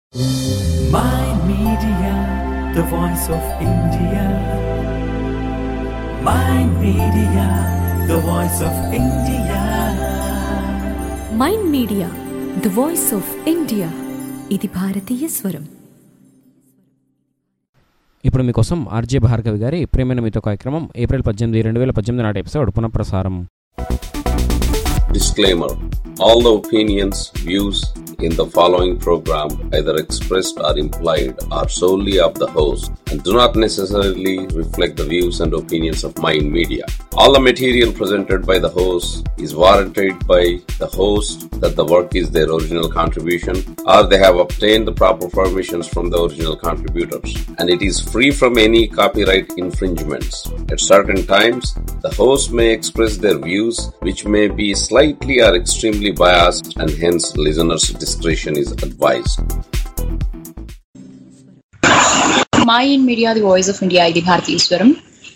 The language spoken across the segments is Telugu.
Mind Media, the voice of India. Mind Media, the voice of India. Mind media the voice of India ఇది భారతీయ స్వరం ఇప్పుడు మీకోసం ఆర్జే భార్గవి గారి ప్రేమైన మీతో కార్యక్రమం ఏప్రిల్ పద్దెనిమిది రెండు వేల పద్దెనిమిది నాటి ఎపిసోడ్ పునఃప్రసారం Disclaimer All the opinions, views in the following program, either expressed or implied, are solely of the host and do not necessarily reflect the views and opinions of Mind Media. All the material presented by the host is warranted by the host that the work is their original contribution or they have obtained the proper permissions from the original contributors and it is free from any copyright infringements. At certain times, the host may express their views which may be slightly or extremely biased and hence listeners' discretion is advised. Mind media the voice of India ఇది భారతీశ్వరం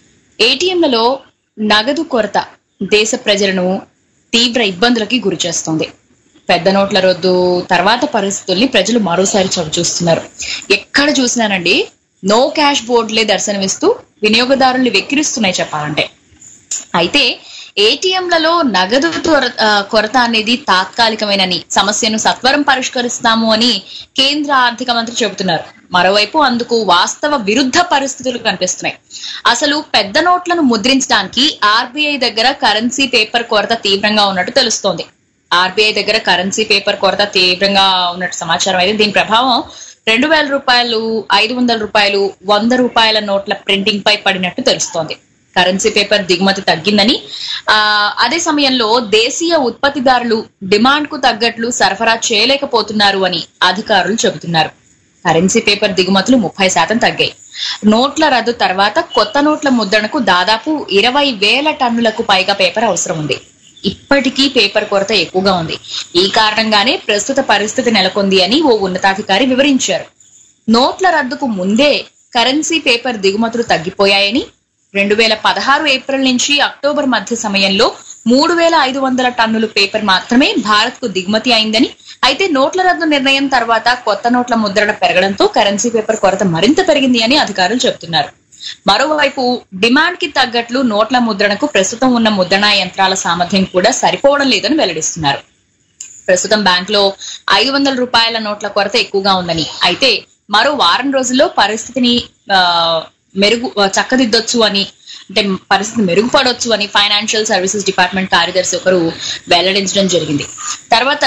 ఏటీఎంలలో నగదు కొరత దేశ ప్రజలను తీవ్ర ఇబ్బందులకి గురి చేస్తోంది పెద్ద నోట్ల రద్దు తర్వాత పరిస్థితుల్ని ప్రజలు మరోసారి చవి చూస్తున్నారు ఎక్కడ చూసినానండి నో క్యాష్ బోర్డులే దర్శనమిస్తూ వినియోగదారుల్ని వెక్కిరిస్తున్నాయి చెప్పాలంటే అయితే ఏటీఎంలలో నగదు త్వర- ఆ, కొరత అనేది తాత్కాలికమేనని సమస్యను సత్వరం పరిష్కరిస్తాము అని కేంద్ర ఆర్థిక మంత్రి చెబుతున్నారు మరోవైపు అందుకు వాస్తవ విరుద్ధ పరిస్థితులు కనిపిస్తున్నాయి అసలు పెద్ద నోట్లను ముద్రించడానికి ఆర్బీఐ దగ్గర కరెన్సీ పేపర్ కొరత తీవ్రంగా ఉన్నట్టు తెలుస్తోంది ఆర్బీఐ దగ్గర కరెన్సీ పేపర్ కొరత తీవ్రంగా ఉన్నట్టు సమాచారం అయితే దీని ప్రభావం రెండు వేల రూపాయలు ఐదు వందల రూపాయలు వంద రూపాయల నోట్ల ప్రింటింగ్ పై పడినట్టు తెలుస్తోంది కరెన్సీ పేపర్ దిగుమతి తగ్గిందని ఆ అదే సమయంలో దేశీయ ఉత్పత్తిదారులు డిమాండ్ కు తగ్గట్లు సరఫరా చేయలేకపోతున్నారు అని అధికారులు చెబుతున్నారు కరెన్సీ పేపర్ దిగుమతులు ముప్పై శాతం తగ్గాయి నోట్ల రద్దు తర్వాత కొత్త నోట్ల ముద్రణకు దాదాపు ఇరవై వేల టన్నులకు పైగా పేపర్ అవసరం ఉంది ఇప్పటికీ పేపర్ కొరత ఎక్కువగా ఉంది ఈ కారణంగానే ప్రస్తుత పరిస్థితి నెలకొంది అని ఓ ఉన్నతాధికారి వివరించారు నోట్ల రద్దుకు ముందే కరెన్సీ పేపర్ దిగుమతులు తగ్గిపోయాయని రెండు వేల పదహారు ఏప్రిల్ నుంచి అక్టోబర్ మధ్య సమయంలో మూడు వేల ఐదు వందల టన్నులు పేపర్ మాత్రమే భారత్ కు దిగుమతి అయిందని అయితే నోట్ల రద్దు నిర్ణయం తర్వాత కొత్త నోట్ల ముద్రణ పెరగడంతో కరెన్సీ పేపర్ కొరత మరింత పెరిగింది అని అధికారులు చెబుతున్నారు మరోవైపు డిమాండ్ కి తగ్గట్లు నోట్ల ముద్రణకు ప్రస్తుతం ఉన్న ముద్రణా యంత్రాల సామర్థ్యం కూడా సరిపోవడం లేదని వెల్లడిస్తున్నారు ప్రస్తుతం బ్యాంక్ లో ఐదు వందల రూపాయల నోట్ల కొరత ఎక్కువగా ఉందని అయితే మరో వారం రోజుల్లో పరిస్థితిని ఆ, మెరుగు చక్కదిద్దొచ్చు అని అంటే పరిస్థితి మెరుగుపడొచ్చు అని ఫైనాన్షియల్ సర్వీసెస్ డిపార్ట్మెంట్ కార్యదర్శి ఒకరు వెల్లడించడం జరిగింది తర్వాత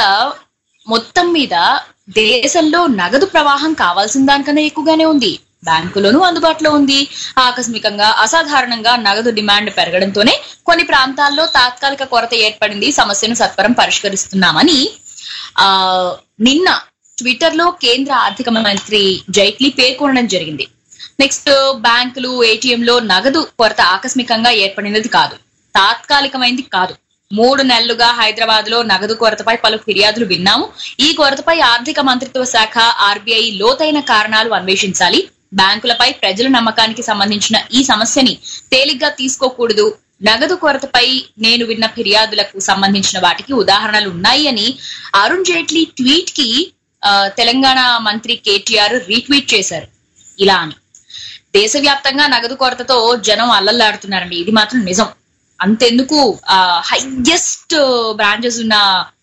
మొత్తం మీద దేశంలో నగదు ప్రవాహం కావాల్సిన దానికన్నా ఎక్కువగానే ఉంది బ్యాంకులోనూ అందుబాటులో ఉంది ఆకస్మికంగా అసాధారణంగా నగదు డిమాండ్ పెరగడంతోనే కొన్ని ప్రాంతాల్లో తాత్కాలిక కొరత ఏర్పడింది సమస్యను సత్వరం పరిష్కరిస్తున్నామని ఆ నిన్న ట్విట్టర్ లో కేంద్ర ఆర్థిక మంత్రి జైట్లీ పేర్కొనడం జరిగింది నెక్స్ట్ బ్యాంకులు ఏటీఎం లో నగదు కొరత ఆకస్మికంగా ఏర్పడినది కాదు తాత్కాలికమైంది కాదు మూడు నెలలుగా హైదరాబాద్ లో నగదు కొరతపై పలు ఫిర్యాదులు విన్నాము ఈ కొరతపై ఆర్థిక మంత్రిత్వ శాఖ ఆర్బీఐ లోతైన కారణాలు అన్వేషించాలి బ్యాంకులపై ప్రజల నమ్మకానికి సంబంధించిన ఈ సమస్యని తేలిగ్గా తీసుకోకూడదు నగదు కొరతపై నేను విన్న ఫిర్యాదులకు సంబంధించిన వాటికి ఉదాహరణలు ఉన్నాయి అని అరుణ్ జైట్లీ ట్వీట్ కి ఆ, తెలంగాణ మంత్రి కేటీఆర్ రీట్వీట్ చేశారు ఇలా అని దేశవ్యాప్తంగా నగదు కొరతతో జనం అల్లల్లాడుతున్నారండి ఇది మాత్రం నిజం అంతెందుకు హైయెస్ట్ బ్రాంచెస్ ఉన్న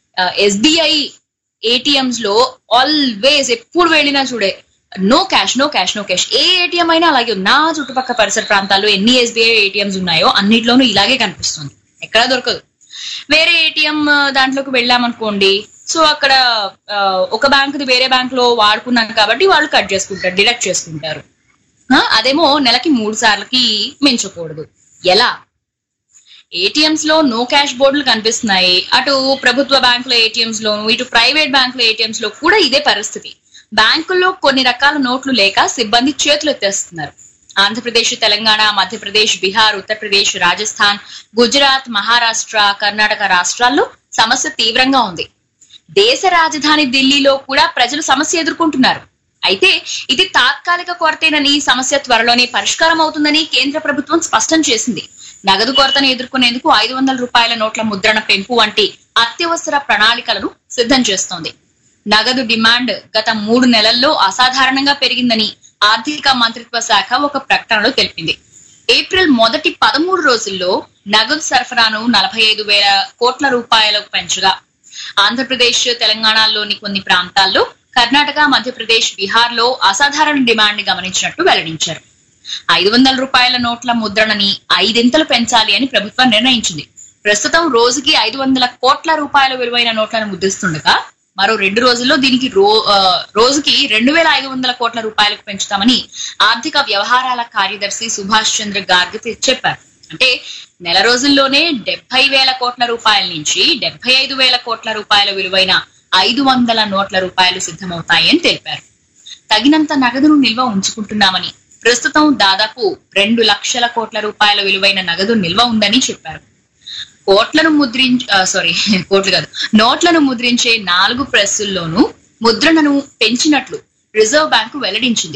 ఎస్బీఐ ఏటీఎంస్ లో ఆల్వేస్ ఎప్పుడు వెళ్ళినా చూడే no cash no cash no cash ఏ ఏటీఎం అయినా అలాగే ఉంది. నా చుట్టుపక్కల పరిసర ప్రాంతాల్లో ఎన్ని ఎస్బీఐ ఏటీఎంస్ ఉన్నాయో అన్నిట్లోనూ ఇలాగే కనిపిస్తుంది ఎక్కడా దొరకదు వేరే ఏటీఎం దాంట్లోకి వెళ్ళామనుకోండి సో అక్కడ ఆ, ఒక బ్యాంకుది వేరే బ్యాంక్ లో వాడుకున్నాను కాబట్టి వాళ్ళు కట్ చేసుకుంటారు డిడక్ట్ చేసుకుంటారు ఆ, అదేమో నెలకి మూడు సార్లకి మించకూడదు ఎలా ఏటీఎంస్ లో నో క్యాష్ బోర్డులు కనిపిస్తున్నాయి అటు ప్రభుత్వ బ్యాంకుల ఏటీఎంస్ లోను ఇటు ప్రైవేట్ బ్యాంకుల ఏటీఎంస్ లో కూడా ఇదే పరిస్థితి బ్యాంకుల్లో కొన్ని రకాల నోట్లు లేక సిబ్బంది చేతులు ఎత్తేస్తున్నారు ఆంధ్రప్రదేశ్ తెలంగాణ మధ్యప్రదేశ్ బీహార్ ఉత్తరప్రదేశ్ రాజస్థాన్ గుజరాత్ మహారాష్ట్ర కర్ణాటక రాష్ట్రాల్లో సమస్య తీవ్రంగా ఉంది దేశ రాజధాని ఢిల్లీలో కూడా ప్రజలు సమస్య ఎదుర్కొంటున్నారు అయితే ఇది తాత్కాలిక కొరతేనని సమస్య త్వరలోనే పరిష్కారం అవుతుందని కేంద్ర ప్రభుత్వం స్పష్టం చేసింది నగదు కొరతను ఎదుర్కొనేందుకు ఐదు వందల రూపాయల నోట్ల ముద్రణ పెంపు వంటి అత్యవసర ప్రణాళికలను సిద్ధం చేస్తోంది నగదు డిమాండ్ గత మూడు నెలల్లో అసాధారణంగా పెరిగిందని ఆర్థిక మంత్రిత్వ శాఖ ఒక ప్రకటనలో తెలిపింది ఏప్రిల్ మొదటి పదమూడు రోజుల్లో నగదు సరఫరాను నలభై ఐదు వేల కోట్ల రూపాయలకు పెంచగా ఆంధ్రప్రదేశ్ తెలంగాణలోని కొన్ని ప్రాంతాల్లో కర్ణాటక మధ్యప్రదేశ్ బీహార్ లో అసాధారణ డిమాండ్ గమనించినట్టు వెల్లడించారు ఐదు వందల రూపాయల నోట్ల ముద్రణని ఐదింతలు పెంచాలి అని ప్రభుత్వం నిర్ణయించింది ప్రస్తుతం రోజుకి ఐదు వందల కోట్ల రూపాయల విలువైన నోట్లను ముద్రిస్తుండగా మరో రెండు రోజుల్లో దీనికి రో ఆ, రోజుకి రెండు వేల ఐదు వందల కోట్ల రూపాయలకు పెంచుతామని ఆర్థిక వ్యవహారాల కార్యదర్శి సుభాష్ చంద్ర గార్గ్ తె- చెప్పారు అంటే నెల రోజుల్లోనే డెబ్బై వేల కోట్ల రూపాయల నుంచి డెబ్బై ఐదు వేల కోట్ల రూపాయల విలువైన ఐదు వందల నోట్ల రూపాయలు సిద్ధమవుతాయని తెలిపారు తగినంత నగదును నిల్వ ఉంచుకుంటున్నామని ప్రస్తుతం దాదాపు రెండు లక్షల కోట్ల రూపాయల విలువైన నగదు నిల్వ ఉందని చెప్పారు కోట్లను ముద్రించ సారీ కోట్లు కాదు నోట్లను ముద్రించే నాలుగు ప్రెస్సుల్లోనూ ముద్రణను పెంచినట్లు రిజర్వ్ బ్యాంకు వెల్లడించింది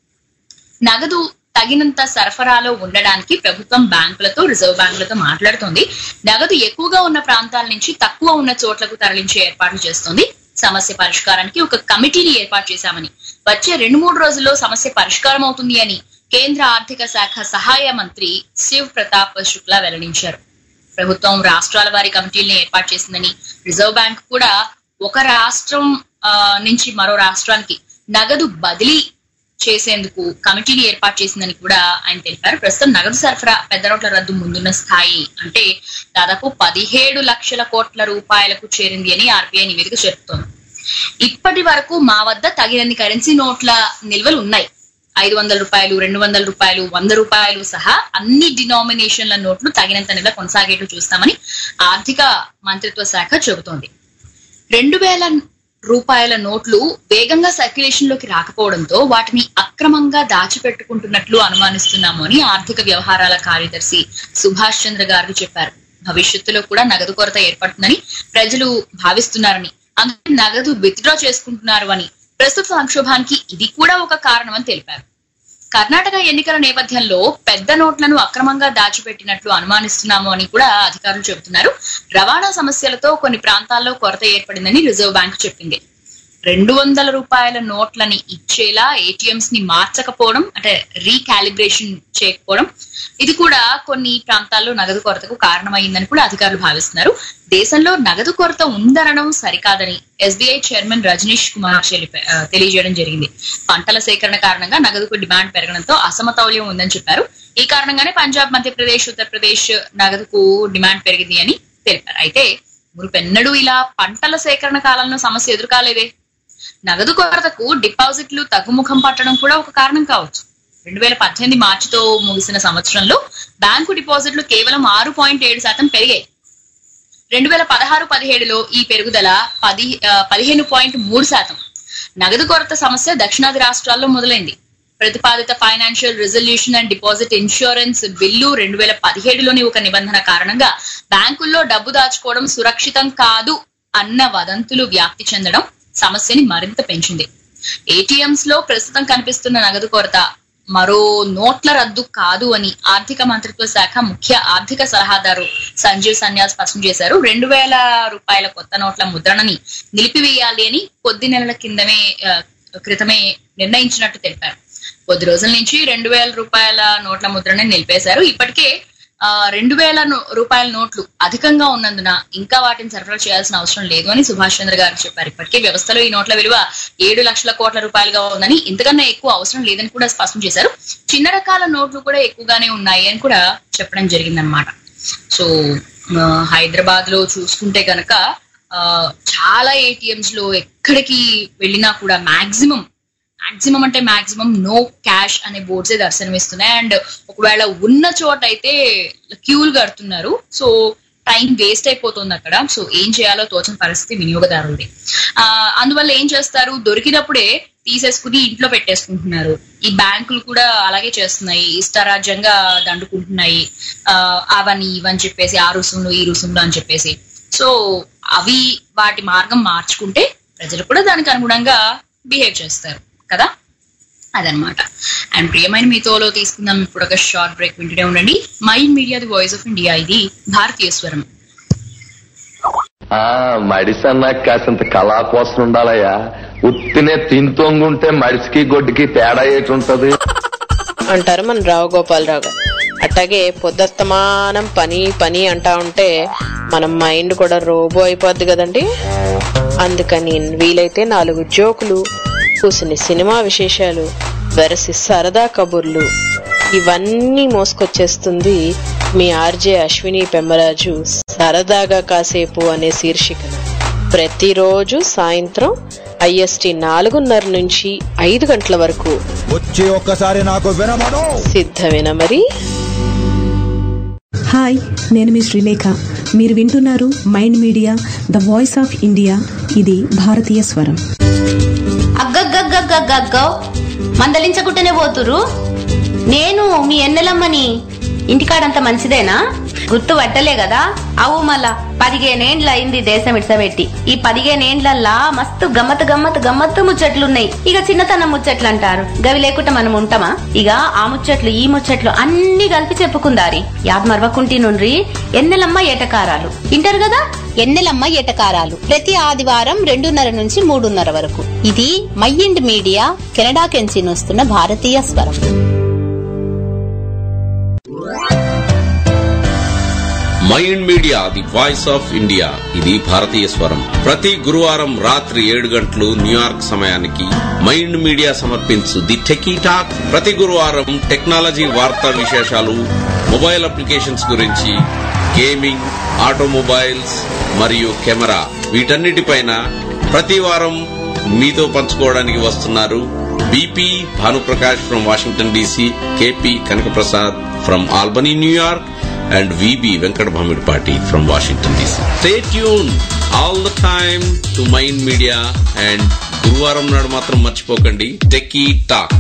నగదు తగినంత సరఫరాలో ఉండడానికి ప్రభుత్వం బ్యాంకులతో రిజర్వ్ బ్యాంకులతో మాట్లాడుతోంది నగదు ఎక్కువగా ఉన్న ప్రాంతాల నుంచి తక్కువ ఉన్న చోట్లకు తరలించే ఏర్పాట్లు చేస్తోంది సమస్య పరిష్కారానికి ఒక కమిటీని ఏర్పాటు చేశామని వచ్చే రెండు మూడు రోజుల్లో సమస్య పరిష్కారం అవుతుంది అని కేంద్ర ఆర్థిక శాఖ సహాయ మంత్రి శివ్ ప్రతాప్ శుక్లా వెల్లడించారు ప్రభుత్వం రాష్ట్రాల వారి కమిటీలను ఏర్పాటు చేసిందని రిజర్వ్ బ్యాంక్ కూడా ఒక రాష్ట్రం ఆ, నుంచి మరో రాష్ట్రానికి నగదు బదిలీ చేసేందుకు కమిటీని ఏర్పాటు చేసిందని కూడా ఆయన తెలిపారు ప్రస్తుతం నగదు సరఫరా పెద్ద నోట్ల రద్దు ముందున్న స్థాయి అంటే దాదాపు పదిహేడు లక్షల కోట్ల రూపాయలకు చేరింది అని ఆర్బీఐ నివేదిక చెబుతోంది ఇప్పటి వరకు మా వద్ద తగినన్ని కరెన్సీ నోట్ల నిల్వలు ఉన్నాయి ఐదు వందల రూపాయలు రెండు వందల రూపాయలు వంద రూపాయలు సహా అన్ని డినామినేషన్ల నోట్లు తగినంత నిల్వ కొనసాగేట్టు చూస్తామని ఆర్థిక మంత్రిత్వ శాఖ చెబుతోంది రెండు వేల రూపాయల నోట్లు వేగంగా సర్క్యులేషన్ లోకి రాకపోవడంతో వాటిని అక్రమంగా దాచిపెట్టుకుంటున్నట్లు అనుమానిస్తున్నాము అని ఆర్థిక వ్యవహారాల కార్యదర్శి సుభాష్ చంద్ర గారు చెప్పారు భవిష్యత్తులో కూడా నగదు కొరత ఏర్పడుతుందని ప్రజలు భావిస్తున్నారని అందుకే నగదు విత్డ్రా చేసుకుంటున్నారు అని ప్రస్తుత సంక్షోభానికి ఇది కూడా ఒక కారణం అని తెలిపారు కర్ణాటక ఎన్నికల నేపథ్యంలో పెద్ద నోట్లను అక్రమంగా దాచిపెట్టినట్లు అనుమానిస్తున్నాము అని కూడా అధికారులు చెబుతున్నారు రవాణా సమస్యలతో కొన్ని ప్రాంతాల్లో కొరత ఏర్పడిందని రిజర్వ్ బ్యాంక్ చెప్పింది రెండు వందల రూపాయల నోట్లని ఇచ్చేలా ఏటీఎంస్ ని మార్చకపోవడం అంటే రీకాలిబ్రేషన్ చేయకపోవడం ఇది కూడా కొన్ని ప్రాంతాల్లో నగదు కొరతకు కారణమైందని కూడా అధికారులు భావిస్తున్నారు దేశంలో నగదు కొరత ఉందనడం సరికాదని ఎస్బీఐ చైర్మన్ రజనీష్ కుమార్ తెలిపా- ఆ, తెలియజేయడం జరిగింది పంటల సేకరణ కారణంగా నగదుకు డిమాండ్ పెరగడంతో అసమతౌల్యం ఉందని చెప్పారు ఈ కారణంగానే పంజాబ్ మధ్యప్రదేశ్ ఉత్తరప్రదేశ్ నగదుకు డిమాండ్ పెరిగింది అని తెలిపారు అయితే మునుపెన్నడూ ఇలా పంటల సేకరణ కాలంలో సమస్య ఎదురుకాలేదే నగదు కొరతకు డిపాజిట్లు తగ్గుముఖం పట్టడం కూడా ఒక కారణం కావచ్చు రెండు వేల పద్దెనిమిది మార్చితో ముగిసిన సంవత్సరంలో బ్యాంకు డిపాజిట్లు కేవలం ఆరు పాయింట్ ఏడు శాతం పెరిగాయి రెండు వేల పదహారు పదిహేడులో ఈ పెరుగుదల పది ఆ, పదిహేను పాయింట్ మూడు శాతం నగదు కొరత సమస్య దక్షిణాది రాష్ట్రాల్లో మొదలైంది ప్రతిపాదిత financial resolution and deposit insurance bill రెండు వేల పదిహేడులోని ఒక నిబంధన కారణంగా బ్యాంకుల్లో డబ్బు దాచుకోవడం సురక్షితం కాదు అన్న వదంతులు వ్యాప్తి చెందడం సమస్యని మరింత పెంచింది ఏటీఎంస్ లో ప్రస్తుతం కనిపిస్తున్న నగదు కొరత మరో నోట్ల రద్దు కాదు అని ఆర్థిక మంత్రిత్వ శాఖ ముఖ్య ఆర్థిక సలహాదారు సంజీవ్ సన్యాల్ స్పష్టం చేశారు రెండు వేల రూపాయల కొత్త నోట్ల ముద్రణని నిలిపివేయాలి అని కొద్ది నెలల కిందమే ఆ, క్రితమే నిర్ణయించినట్టు తెలిపారు కొద్ది రోజుల నుంచి రెండు వేల రూపాయల నోట్ల ముద్రని నిలిపేశారు ఇప్పటికే ఆ, రెండు వేల నో- రూపాయల నోట్లు అధికంగా ఉన్నందున ఇంకా వాటిని సరఫరా చేయాల్సిన అవసరం లేదు అని సుభాష్ చంద్ర గారు చెప్పారు ఇప్పటికే వ్యవస్థలో ఈ నోట్ల విలువ ఏడు లక్షల కోట్ల రూపాయలుగా ఉందని ఇంతకన్నా ఎక్కువ అవసరం లేదని కూడా స్పష్టం చేశారు చిన్న రకాల నోట్లు కూడా ఎక్కువగానే ఉన్నాయి అని కూడా చెప్పడం జరిగిందనమాట సో ఆ, హైదరాబాద్ లో చూసుకుంటే గనక ఆ, చాలా ఏటీఎంస్ లో ఎక్కడికి వెళ్ళినా కూడా మాక్సిమం మాక్సిమం అంటే మాక్సిమం నో క్యాష్ అనే బోర్డ్స్ దర్శనమిస్తున్నాయి అండ్ ఒకవేళ ఉన్న చోట అయితే క్యూలు కడుతున్నారు సో టైం వేస్ట్ అయిపోతుంది అక్కడ సో ఏం చేయాలో తోచని పరిస్థితి వినియోగదారులది ఆ అందువల్ల ఏం చేస్తారు దొరికినప్పుడే తీసేసుకుని ఇంట్లో పెట్టేసుకుంటున్నారు ఈ బ్యాంకులు కూడా అలాగే చేస్తున్నాయి ఇష్టారాజ్యంగా దండుకుంటున్నాయి ఆ అవని ఇవని చెప్పేసి ఆ రుసుములు ఈ రుసుములు అని చెప్పేసి సో అవి వాటి మార్గం మార్చుకుంటే ప్రజలు కూడా దానికి అనుగుణంగా బిహేవ్ చేస్తారు కదా అదనమాట అండ్ ప్రియమైన మీతోలో తీసుకుందాం ఇప్పుడు ఒక షార్ట్ బ్రేక్ వింటూనే ఉండండి mind media the voice of India ఇది భారతీయ స్వరం ఆ మడిసన్నాక కాసింత కళా కోసం ఉండాలయ్యా ఉత్తినే తింతొంగుంటే మడిసికి గొడ్డుకి తేడా ఏటి ఉంటది అంటారు మన రావు గోపాలరావు గారు అట్లాగే పొద్దస్తమానం పని పని అంటా ఉంటే మన మైండ్ కూడా రోబో అయిపోద్ది కదండి అందుకని వీలైతే నాలుగు జోకులు కూసుని సినిమా విశేషాలు వెరసి సరదా కబుర్లు ఇవన్నీ మోసుకొచ్చేస్తుంది మీ ఆర్జే అశ్విని పెమ్మరాజు సరదాగా కాసేపు అనే శీర్షికన ప్రతిరోజు సాయంత్రం ఐఎస్టి నాలుగున్నర నుంచి ఐదు గంటల వరకు వచ్చి ఒక్కసారి నాకు వినమను సిద్ధమేనా మరి హాయ్ నేను మీ శ్రీలేఖ మీరు వింటున్నారు mind media the voice of India ఇది భారతీయ స్వరం అగ్గగ్గగ్గగ్గగ్గో మందలించకుంటేనే పోతురు నేను మీ ఎన్నెలమ్మని ఇంటికాడంత మంచిదేనా గుర్తు పట్టలే కదా అవు మళ్ళా పదిహేనేండ్ల అయింది దేశం ఇడ్సబెట్టి ఈ పదిహేనేండ్లల్లా మస్తు గమ్మత్ గమ్మత్ గమ్మత్తు ముచ్చట్లున్నాయి ఇక చిన్నతనం ముచ్చట్లు అంటారు గవి లేకుండా మనం ఉంటామా ఇక ఆ ముచ్చట్లు ఈ ముచ్చట్లు అన్ని కలిపి చెప్పుకుందారి యాద్ మరవకుంటి నుండ్రి ఎన్నెలమ్మ ఏటకారాలు ఇంటారు కదా ఎన్నెలమ్మ ఏటకారాలు ప్రతి ఆదివారం రెండున్నర నుంచి మూడున్నర వరకు ఇది మైండ్ మీడియా కెనడా కెంచి వస్తున్న భారతీయ స్వరం mind media the voice of India ఇది భారతీయ స్వరం ప్రతి గురువారం రాత్రి ఏడు గంటలు న్యూయార్క్ సమయానికి మైండ్ మీడియా సమర్పించు ది టెకీ టాక్ ప్రతి గురువారం టెక్నాలజీ వార్తా విశేషాలు మొబైల్ అప్లికేషన్స్ గురించి గేమింగ్ ఆటోమొబైల్స్ మరియు కెమెరా వీటన్నిటిపైన ప్రతి వారం మీతో పంచుకోవడానికి వస్తున్నారు BP Bhanuprakash from Washington DC KP Kanakaprasad from Albany New York and VB Venkat Bhamidpati from Washington DC. Stay tuned all the time to Mind Media and గురువారం నాడు మాత్రం మర్చిపోకండి టెక్కీ టాక్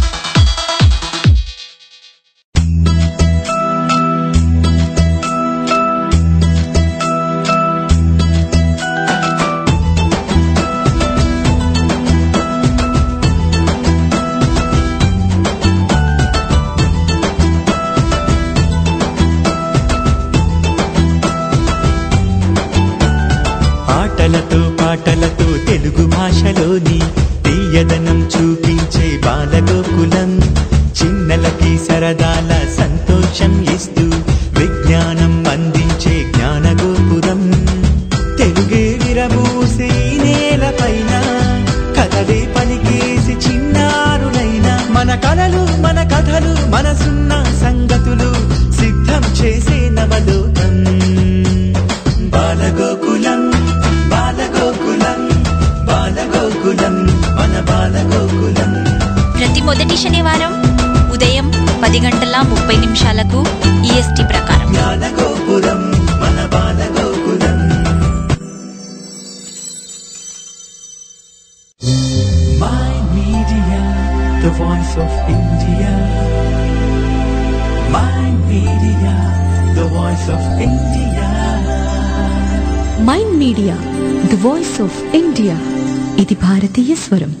ఆటలతో పాటలతో తెలుగు భాషలోని తీయదనం చూపించే బాలగోకులం చిన్నలకి సరదాల సంతోషం ఇస్తూ విజ్ఞానం అందించే జ్ఞానగోపురం తెలుగే విరబూసే ఈ నేలపైన కథలే పలికేసి చిన్నారులైన మన కలలు మన కథలు మనసున్న సంగతులు సిద్ధం చేసే నవలోకం బాలగోకులం బాలగోకులం బాలగోకులం మన బాలగోకులం ప్రతి మొదటి శనివారం ఉదయం పది గంటల ముప్పై నిమిషాలకు ఈఎస్టీ ప్రకారం బాలగోపురం మన Balagokulam My media, the voice of India. My media, the voice of India. Mind media the voice of India ఇది భారతీయ స్వరం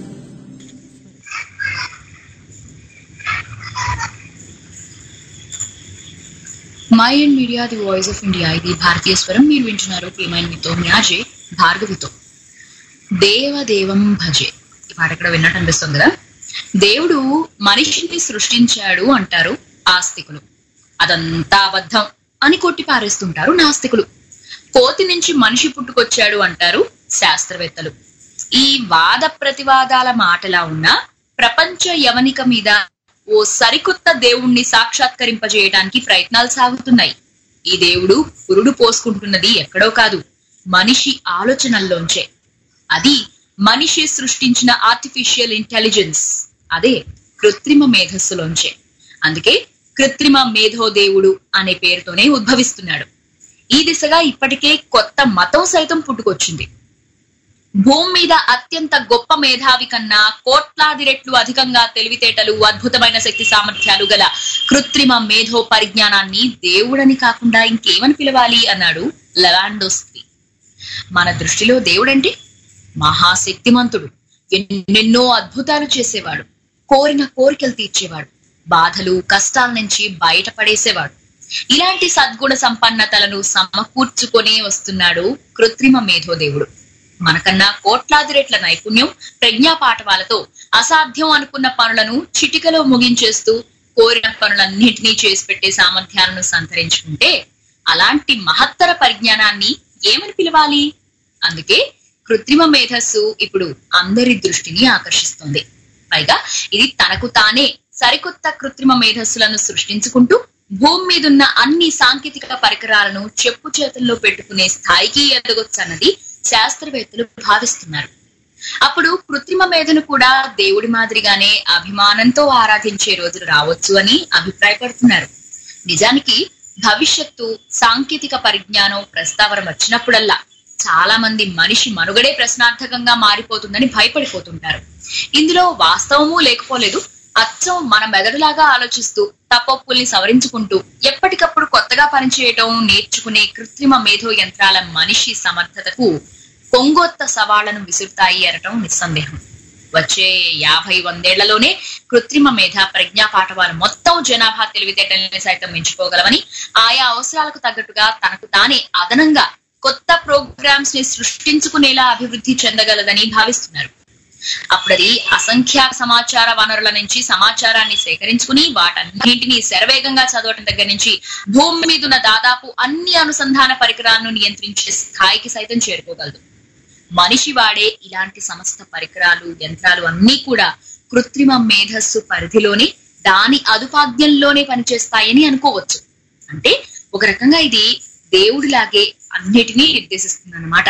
mind media the voice of India ఇది భారతీయ స్వరం మీరు వింటున్నారు ప్రియమైన మీతో మ్యాజే భార్గవితో దేవదేవం భజే ఈ పాట ఇక్కడ విన్నట్టు అనిపిస్తుంది కదా దేవుడు మనిషిని సృష్టించాడు అంటారు ఆస్తికులు అదంతా అబద్ధం అని కొట్టి పారేస్తుంటారు నాస్తికులు కోతి నుంచి మనిషి పుట్టుకొచ్చాడు అంటారు శాస్త్రవేత్తలు ఈ వాద ప్రతివాదాల మాటలా ఉన్నా ప్రపంచ యవనిక మీద ఓ సరికొత్త దేవుణ్ణి సాక్షాత్కరింపజేయడానికి ప్రయత్నాలు సాగుతున్నాయి ఈ దేవుడు పురుడు పోసుకుంటున్నది ఎక్కడో కాదు మనిషి ఆలోచనల్లోంచే అది మనిషి సృష్టించిన ఆర్టిఫిషియల్ ఇంటెలిజెన్స్ అదే కృత్రిమ మేధస్సులోంచే అందుకే కృత్రిమ మేధో దేవుడు అనే పేరుతోనే ఉద్భవిస్తున్నాడు ఈ దిశగా ఇప్పటికే కొత్త మతం సైతం పుట్టుకొచ్చింది భూమి మీద అత్యంత గొప్ప మేధావి కన్నా కోట్లాది రెట్లు అధికంగా తెలివితేటలు అద్భుతమైన శక్తి సామర్థ్యాలు గల కృత్రిమ మేధో పరిజ్ఞానాన్ని దేవుడని కాకుండా ఇంకేమని పిలవాలి అన్నాడు లవాండోస్కి మన దృష్టిలో దేవుడంటే మహాశక్తిమంతుడు ఎన్నెన్నో అద్భుతాలు చేసేవాడు కోరిన కోరికలు తీర్చేవాడు బాధలు కష్టాల నుంచి బయటపడేసేవాడు ఇలాంటి సద్గుణ సంపన్నతలను సమకూర్చుకొనే వస్తున్నాడు కృత్రిమ మేధోదేవుడు మనకన్నా కోట్లాది రెట్ల నైపుణ్యం ప్రజ్ఞా పాఠవాలతో అసాధ్యం అనుకున్న పనులను చిటికలో ముగించేస్తూ కోరిన పనులన్నింటినీ చేసి పెట్టే సామర్థ్యాలను సంతరించుకుంటే అలాంటి మహత్తర పరిజ్ఞానాన్ని ఏమని పిలవాలి అందుకే కృత్రిమ మేధస్సు ఇప్పుడు అందరి దృష్టిని ఆకర్షిస్తుంది పైగా ఇది తనకు తానే సరికొత్త కృత్రిమ మేధస్సులను సృష్టించుకుంటూ భూమి మీదున్న అన్ని సాంకేతిక పరికరాలను చెప్పు చేతుల్లో పెట్టుకునే స్థాయికి ఎదగొచ్చన్నది శాస్త్రవేత్తలు భావిస్తున్నారు అప్పుడు కృత్రిమ మేధను కూడా దేవుడి మాదిరిగానే అభిమానంతో ఆరాధించే రోజులు రావచ్చు అని అభిప్రాయపడుతున్నారు నిజానికి భవిష్యత్తు సాంకేతిక పరిజ్ఞానం ప్రస్తావన వచ్చినప్పుడల్లా చాలా మంది మనిషి మనుగడే ప్రశ్నార్థకంగా మారిపోతుందని భయపడిపోతుంటారు ఇందులో వాస్తవము లేకపోలేదు అచ్చం మన మెదడులాగా ఆలోచిస్తూ తప్పొప్పుల్ని సవరించుకుంటూ ఎప్పటికప్పుడు కొత్తగా పనిచేయటం నేర్చుకునే కృత్రిమ మేధో యంత్రాల మనిషి సమర్థతకు కొంగొత్త సవాళ్లను విసురుతాయి అనటం నిస్సందేహం వచ్చే యాభై వందేళ్లలోనే కృత్రిమ మేధ ప్రజ్ఞా పాఠవాలు మొత్తం జనాభా తెలివితేటల్ని సైతం మించిపోగలవని ఆయా అవసరాలకు తగ్గట్టుగా తనకు తానే అదనంగా కొత్త ప్రోగ్రామ్స్ ని సృష్టించుకునేలా అభివృద్ధి చెందగలదని భావిస్తున్నారు అప్పుడది అసంఖ్యాక సమాచార వనరుల నుంచి సమాచారాన్ని సేకరించుకుని వాటన్నింటినీ శరవేగంగా చదవటం దగ్గర నుంచి భూమి మీద ఉన్న దాదాపు అన్ని అనుసంధాన పరికరాలను నియంత్రించే స్థాయికి సైతం చేరుకోగలదు మనిషి వాడే ఇలాంటి సమస్త పరికరాలు యంత్రాలు అన్నీ కూడా కృత్రిమ మేధస్సు పరిధిలోనే దాని అదుపాజ్ఞంలోనే పనిచేస్తాయని అనుకోవచ్చు అంటే ఒక రకంగా ఇది దేవుడిలాగే అన్నిటినీ నిర్దేశిస్తుంది అనమాట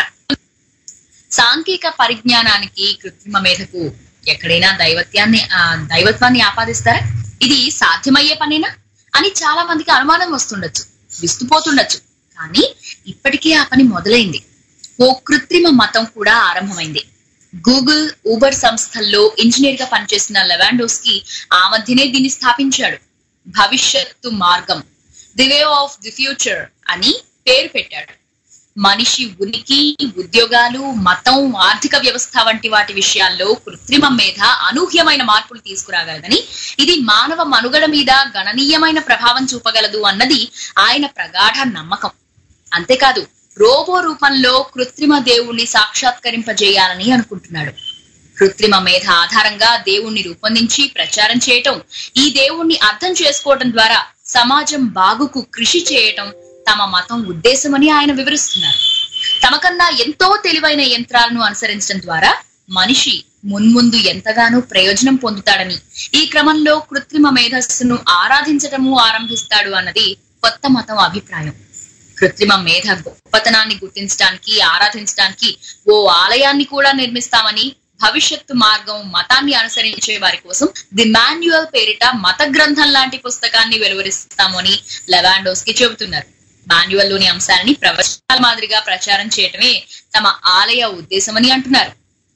సాంఘిక పరిజ్ఞానానికి కృత్రిమ మేధకు ఎక్కడైనా దైవత్యాన్ని ఆ, దైవత్వాన్ని ఆపాదిస్తారా ఇది సాధ్యమయ్యే పనేనా అని చాలా మందికి అనుమానం వస్తుండొచ్చు విస్తుపోతుండొచ్చు కానీ ఇప్పటికే ఆ పని మొదలైంది ఓ కృత్రిమ మతం కూడా ఆరంభమైంది గూగుల్ ఊబర్ సంస్థల్లో ఇంజనీర్ గా పనిచేసిన లెవాండోస్కి ఆ మధ్యనే దీన్ని స్థాపించాడు భవిష్యత్తు మార్గం the way of the future అని పేరు పెట్టాడు మనిషి ఉనికి ఉద్యోగాలు మతం ఆర్థిక వ్యవస్థ వంటి వాటి విషయాల్లో కృత్రిమ మేధ అనూహ్యమైన మార్పులు తీసుకురాగలదని ఇది మానవ మనుగడ మీద గణనీయమైన ప్రభావం చూపగలదు అన్నది ఆయన ప్రగాఢ నమ్మకం అంతేకాదు రోబో రూపంలో కృత్రిమ దేవుణ్ణి సాక్షాత్కరింపజేయాలని అనుకుంటున్నాడు కృత్రిమ మేధ ఆధారంగా దేవుణ్ణి రూపొందించి ప్రచారం చేయటం ఈ దేవుణ్ణి అర్థం చేసుకోవటం ద్వారా సమాజం బాగుకు కృషి చేయటం తమ మతం ఉద్దేశమని ఆయన వివరిస్తున్నారు తమకన్నా ఎంతో తెలివైన యంత్రాలను అనుసరించడం ద్వారా మనిషి మున్ముందు ఎంతగానో ప్రయోజనం పొందుతాడని ఈ క్రమంలో కృత్రిమ మేధస్సును ఆరాధించటము ఆరంభిస్తాడు అన్నది కొత్త మతం అభిప్రాయం కృత్రిమ మేధ గొప్పతనాన్ని గుర్తించడానికి ఆరాధించడానికి ఓ ఆలయాన్ని కూడా నిర్మిస్తామని భవిష్యత్తు మార్గం మతాన్ని అనుసరించే వారి కోసం ది మాన్యువల్ పేరిట మత గ్రంథం లాంటి పుస్తకాన్ని వెలువరిస్తాము అని లెవాండోస్కి చెబుతున్నారు మాన్యువల్ లోని అంశాలని ప్రవచనాల మాదిరిగా ప్రచారం చేయటమే తమ ఆలయ ఉద్దేశమని అంటున్నారు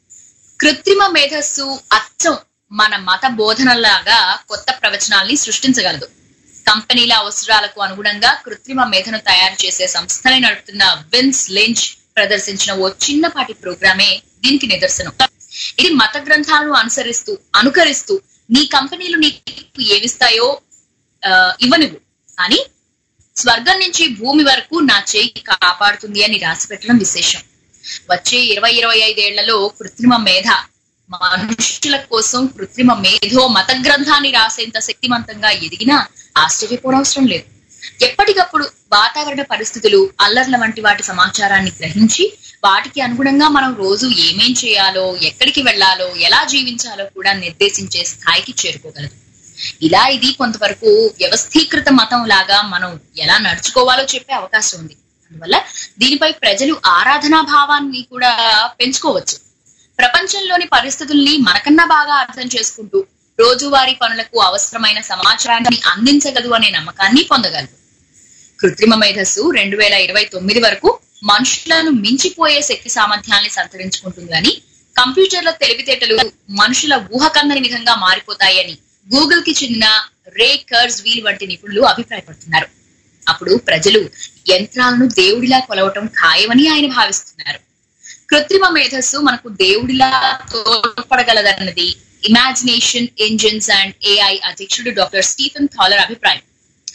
కృత్రిమ మేధస్సు అచ్చం మన మత బోధనలాగా కొత్త ప్రవచనాల్ని సృష్టించగలదు కంపెనీల అవసరాలకు అనుగుణంగా కృత్రిమ మేధను తయారు చేసే సంస్థని నడుపుతున్న విన్స్ లించ్ ప్రదర్శించిన ఓ చిన్నపాటి ప్రోగ్రామే దీనికి నిదర్శనం ఇది మత గ్రంథాలను అనుసరిస్తూ అనుకరిస్తూ నీ కంపెనీలు నీకు ఏమిస్తాయో ఆ, ఇవ్వనివ్వు కానీ స్వర్గం నుంచి భూమి వరకు నా చేయి కాపాడుతుంది అని రాసి పెట్టడం విశేషం వచ్చే ఇరవై ఇరవై ఐదేళ్లలో కృత్రిమ మేధ మనుషుల కోసం కృత్రిమ మేధో మత గ్రంథాన్ని రాసేంత శక్తివంతంగా ఎదిగినా ఆశ్చర్యపోనవసరం లేదు ఎప్పటికప్పుడు వాతావరణ పరిస్థితులు అల్లర్ల వంటి వాటి సమాచారాన్ని గ్రహించి వాటికి అనుగుణంగా మనం రోజు ఏమేం చేయాలో ఎక్కడికి వెళ్ళాలో ఎలా జీవించాలో కూడా నిర్దేశించే స్థాయికి చేరుకోగలదు ఇలా ఇది కొంతవరకు వ్యవస్థీకృత మతం లాగా మనం ఎలా నడుచుకోవాలో చెప్పే అవకాశం ఉంది అందువల్ల దీనిపై ప్రజలు ఆరాధనా భావాన్ని కూడా పెంచుకోవచ్చు ప్రపంచంలోని పరిస్థితుల్ని మనకన్నా బాగా అర్థం చేసుకుంటూ రోజువారీ పనులకు అవసరమైన సమాచారాన్ని అందించగలదు అనే నమ్మకాన్ని పొందగలదు కృత్రిమ మేధస్సు రెండు వేల ఇరవై తొమ్మిది వరకు మనుషులను మించిపోయే శక్తి సామర్థ్యాన్ని సంతరించుకుంటుందని కంప్యూటర్ల తెలివితేటలు మనుషుల ఊహకందని విధంగా మారిపోతాయని గూగుల్ కి చెందిన రే కర్స్ వీల్ వంటి నిపుణులు అభిప్రాయపడుతున్నారు అప్పుడు ప్రజలు యంత్రాలను దేవుడిలా కొలవటం ఖాయమని ఆయన భావిస్తున్నారు కృత్రిమ మేధస్సు మనకు దేవుడిలా తోడ్పడగలదన్నది ఇమాజినేషన్ ఇంజిన్స్ అండ్ ఏఐ అధ్యక్షుడు డాక్టర్ స్టీఫెన్ థాలర్ అభిప్రాయం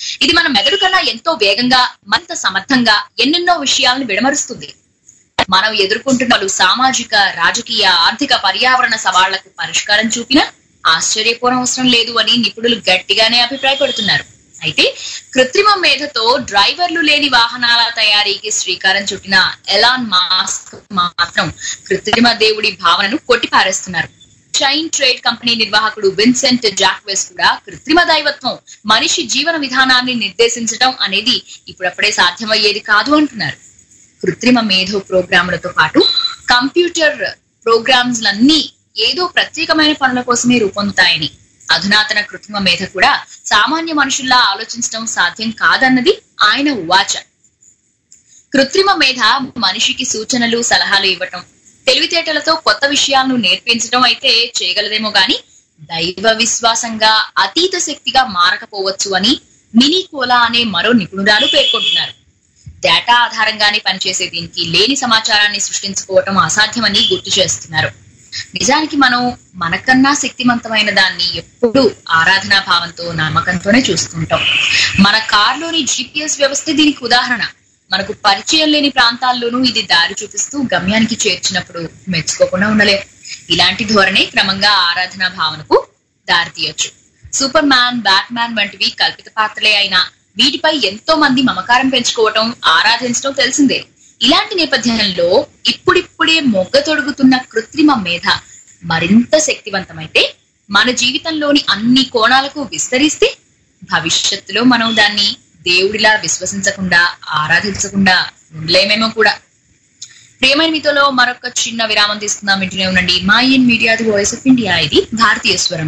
ఇది మన మెదడు కన్నా ఎంతో వేగంగా మరింత సమర్థంగా ఎన్నెన్నో విషయాలను విడమరుస్తుంది మనం ఎదుర్కొంటున్న పలు సామాజిక రాజకీయ ఆర్థిక పర్యావరణ సవాళ్లకు పరిష్కారం చూపినా ఆశ్చర్యపోనవసరం లేదు అని నిపుణులు గట్టిగానే అభిప్రాయపడుతున్నారు అయితే కృత్రిమ మేధతో డ్రైవర్లు లేని వాహనాల తయారీకి శ్రీకారం చుట్టిన ఎలాన్ మాస్క్ మాత్రం కృత్రిమ దేవుడి భావనను కొట్టిపారేస్తున్నారు చైన్ ట్రేడ్ కంపెనీ నిర్వాహకుడు విన్సెంట్ జాక్వెస్ కూడా కృత్రిమ దైవత్వం మనిషి జీవన విధానాన్ని నిర్దేశించడం అనేది ఇప్పుడప్పుడే సాధ్యమయ్యేది కాదు అంటున్నారు కృత్రిమ మేధో ప్రోగ్రాములతో పాటు కంప్యూటర్ ప్రోగ్రామ్స్ లన్నీ ఏదో ప్రత్యేకమైన పనుల కోసమే రూపొందుతాయని అధునాతన కృత్రిమ మేధ కూడా సామాన్య మనుషుల్లా ఆలోచించడం సాధ్యం కాదన్నది ఆయన ఉవాచ కృత్రిమ మేధ మనిషికి సూచనలు సలహాలు ఇవ్వటం తెలివితేటలతో కొత్త విషయాలను నేర్పించడం అయితే చేయగలదేమో గాని దైవ విశ్వాసంగా అతీత శక్తిగా మారకపోవచ్చు అని మినీ కోలా అనే మరో నిపుణురాలు పేర్కొంటున్నారు డేటా ఆధారంగానే పనిచేసే దీనికి లేని సమాచారాన్ని సృష్టించుకోవటం అసాధ్యమని గుర్తు చేస్తున్నారు నిజానికి మనం మనకన్నా శక్తివంతమైన దాన్ని ఎప్పుడూ ఆరాధనా భావంతో నమ్మకంతోనే చూస్తుంటాం మన కార్లోని జిపిఎస్ వ్యవస్థ దీనికి ఉదాహరణ మనకు పరిచయం లేని ప్రాంతాల్లోనూ ఇది దారి చూపిస్తూ గమ్యానికి చేర్చినప్పుడు మెచ్చుకోకుండా ఉండలేం ఇలాంటి ధోరణే క్రమంగా ఆరాధనా భావనకు దారితీయొచ్చు సూపర్ మ్యాన్ బ్యాట్ మ్యాన్ వంటివి కల్పిత పాత్రలే అయినా వీటిపై ఎంతో మంది మమకారం పెంచుకోవటం ఆరాధించడం తెలిసిందే ఇలాంటి నేపథ్యంలో ఇప్పుడిప్పుడే మొగ్గ తొడుగుతున్న కృత్రిమ మేధ మరింత శక్తివంతమైతే మన జీవితంలోని అన్ని కోణాలకు విస్తరిస్తే భవిష్యత్తులో మనం దాన్ని దేవుడిలా విశ్వసించకుండా ఆరాధించకుండా ఉండలేమేమో కూడా ప్రియమైన మీతోలో మరొక చిన్న విరామం తీసుకుందాం వింటూనే ఉండండి mind media the voice of India ఇది భారతీయ స్వరం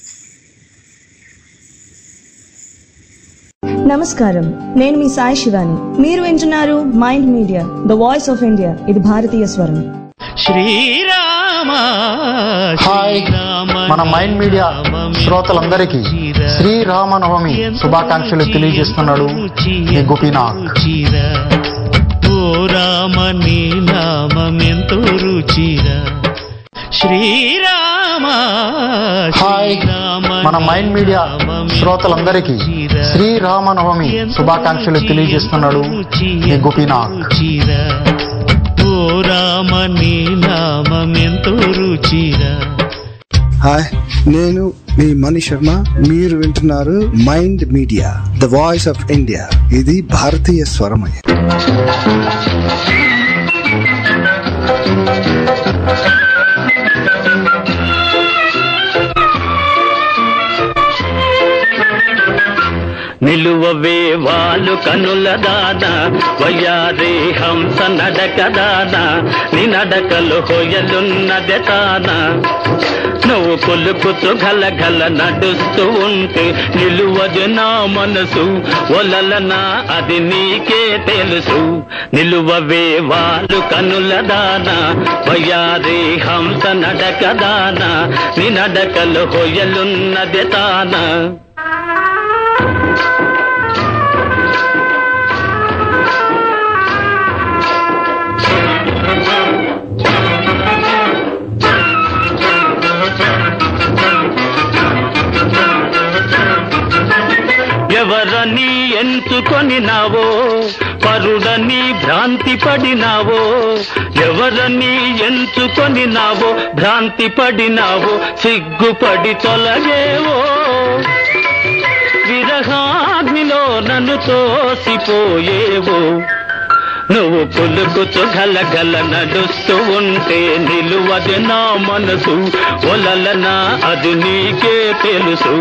నమస్కారం నేను మీ సాయి శివాని మీరు వింటున్నారు mind media the voice of India ఇది భారతీయ స్వరం శ్రీరామ హాయ్ మన మైండ్ మీడియా శ్రోతలందరికీ శ్రీరామనవమి శుభాకాంక్షలు తెలియజేస్తున్నాడు మీ గోపీనాథ్ ఓ రామ నీ నామెంతో రుచిరా శ్రీరామ హాయ్ మన మైండ్ మీడియా శ్రోతలందరికీ శ్రీరామనవమి శుభాకాంక్షలు తెలియజేస్తున్నాడు మీ గోపీనాథ్ ఓ రామ నీ నామెంతో రుచిరా హాయ్ నేను మీ మణి శర్మ మీరు వింటున్నారు mind media the voice of India ఇది భారతీయ స్వరమయ నిలువవే వాళ్ళు కనుల దాన వయ్యారే హంస నడక దాన నీ నడకలు హొయలున్నదె తాన నువ్వు కొలుకుతూ గల గల నడుస్తూ ఉంటే నిలువదు నా మనసు ఒలలనా అది నీకే తెలుసు నిలువవే వాళ్ళు కనుల దాన వయ్యారే హంస నడక దాన నీ నడకలు హొయలున్నదె తాన ఎవరని ఎంచుకొని నావో పరుడని భ్రాంతి పడినావో ఎవరని ఎంచుకొని నావో భ్రాంతి పడినావో సిగ్గుపడి తొలగేవో విరహాగ్నిలో నన్ను తోసిపోయేవో నువ్వు పులుకుతూ గలగల నడుస్తూ ఉంటే నిలువది నా మనసు ఒలలనా అది నీకే తెలుసు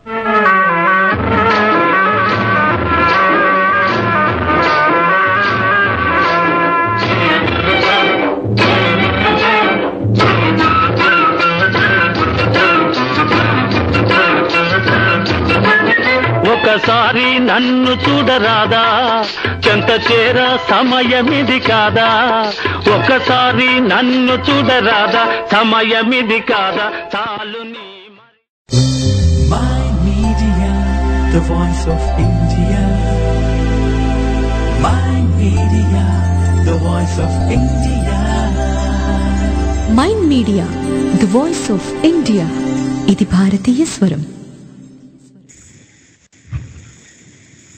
ఒకసారి నన్ను చూడరాదా చెంత చేర సమయమిది కాదా ఒకసారి నన్ను చూడరాదా సమయమిది కాదా చాలు నీ Mind Media, the voice of India. Mind Media, the voice of India. Mind media the voice of India ఇది భారతీయ స్వరం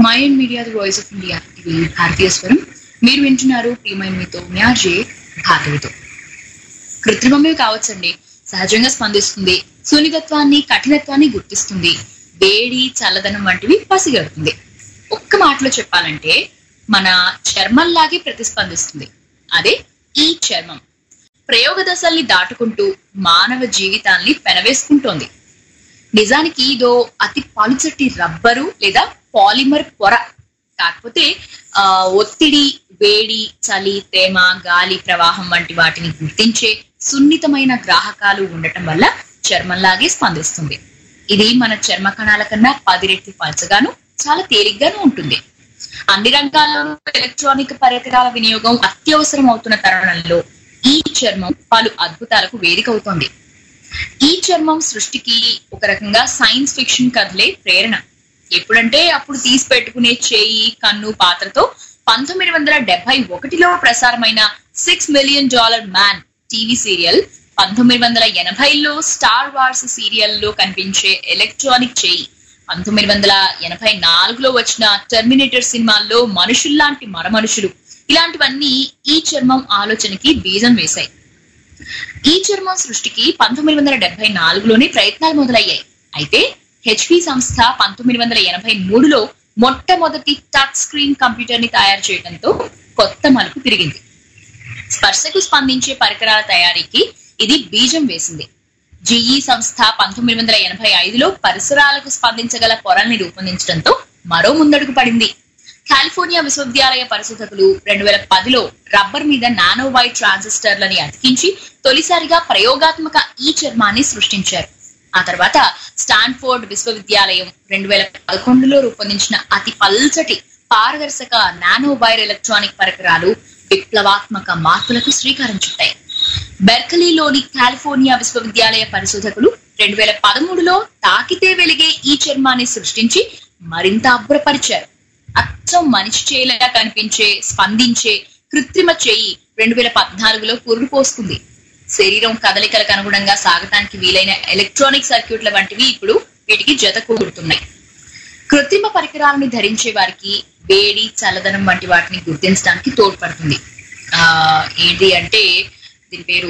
mind media the voice of India ఇది భారతీయ స్వరం మీరు వింటున్నారు ప్రియమైన మీతో మ్యాజే భార్గవితో కృత్రిమమే కావచ్చండి సహజంగా స్పందిస్తుంది సున్నితత్వాన్ని కఠినత్వాన్ని గుర్తిస్తుంది వేడి చల్లదనం వంటివి పసిగడుతుంది ఒక్క మాటలో చెప్పాలంటే మన చర్మంలాగే ప్రతిస్పందిస్తుంది అదే ఈ చర్మం ప్రయోగ దశల్ని దాటుకుంటూ మానవ జీవితాల్ని పెనవేసుకుంటోంది నిజానికి ఇదో అతి పలుచటి రబ్బరు లేదా పాలిమర్ పొర కాకపోతే ఆ ఒత్తిడి వేడి చలి తేమ గాలి ప్రవాహం వంటి వాటిని గుర్తించే సున్నితమైన గ్రాహకాలు ఉండటం వల్ల చర్మంలాగే స్పందిస్తుంది ఇది మన చర్మ కణాల కన్నా పది రెట్లు పలచగాను చాలా తేలిగ్గాను ఉంటుంది అన్ని రంగాల్లోనూ ఎలక్ట్రానిక్ పరికరాల వినియోగం అత్యవసరం అవుతున్న తరుణంలో ఈ చర్మం పలు అద్భుతాలకు వేదిక అవుతోంది ఈ చర్మం సృష్టికి ఒక రకంగా సైన్స్ ఫిక్షన్ కథలే ప్రేరణ ఎప్పుడంటే అప్పుడు తీసి పెట్టుకునే చేయి కన్ను పాత్రతో పంతొమ్మిది వందల డెబ్బై ఒకటిలో ప్రసారమైన six million dollar man TV serial పంతొమ్మిది వందల ఎనభైలో స్టార్ వార్స్ సీరియల్లో కనిపించే ఎలక్ట్రానిక్ చేయి పంతొమ్మిది వందల ఎనభై నాలుగులో వచ్చిన టెర్మినేటర్ సినిమాల్లో మనుషుల్లాంటి మరమనుషులు ఇలాంటివన్నీ ఈ చర్మం ఆలోచనకి బీజం వేశాయి ఈ చర్మం సృష్టికి పంతొమ్మిది వందల డెబ్బై నాలుగులోనే ప్రయత్నాలు మొదలయ్యాయి అయితే హెచ్పి సంస్థ పంతొమ్మిది వందల ఎనభై మూడులో మొట్టమొదటి టచ్ స్క్రీన్ కంప్యూటర్ ని తయారు చేయడంతో కొత్త మలుపు తిరిగింది స్పర్శకు స్పందించే పరికరాల తయారీకి ఇది బీజం వేసింది జిఈ సంస్థ పంతొమ్మిది వందల ఎనభై ఐదులో పరిసరాలకు స్పందించగల పొరల్ని రూపొందించడంతో మరో ముందడుగు పడింది కాలిఫోర్నియా విశ్వవిద్యాలయ పరిశోధకులు రెండు వేల పదిలో రబ్బర్ మీద నానో వైట్ ట్రాన్సిస్టర్లని అతికించి తొలిసారిగా ప్రయోగాత్మక ఈ చర్మాన్ని సృష్టించారు ఆ తర్వాత స్టాన్ఫోర్డ్ విశ్వవిద్యాలయం రెండు వేల పదకొండులో రూపొందించిన అతి పల్చటి పారదర్శక నానో వైర్ ఎలక్ట్రానిక్ పరికరాలు విప్లవాత్మక మార్పులకు శ్రీకారం చుట్టాయి బెర్కలీలోని కాలిఫోర్నియా విశ్వవిద్యాలయ పరిశోధకులు రెండు వేల పదమూడులో తాకితే వెలిగే ఈ చర్మాన్ని సృష్టించి మరింత అబ్బురపరిచారు అచ్చం మనిషి చేయలేక కనిపించే స్పందించే కృత్రిమ చేయి రెండు వేల పద్నాలుగులో పురుడు పోసుకుంది శరీరం కదలికలకు అనుగుణంగా సాగటానికి వీలైన ఎలక్ట్రానిక్ సర్క్యూట్ల వంటివి ఇప్పుడు వీటికి జత కూడుతున్నాయి కృత్రిమ పరికరాలను ధరించే వారికి వేడి చల్లదనం వంటి వాటిని గుర్తించడానికి తోడ్పడుతుంది ఆ ఏంటి అంటే దీని పేరు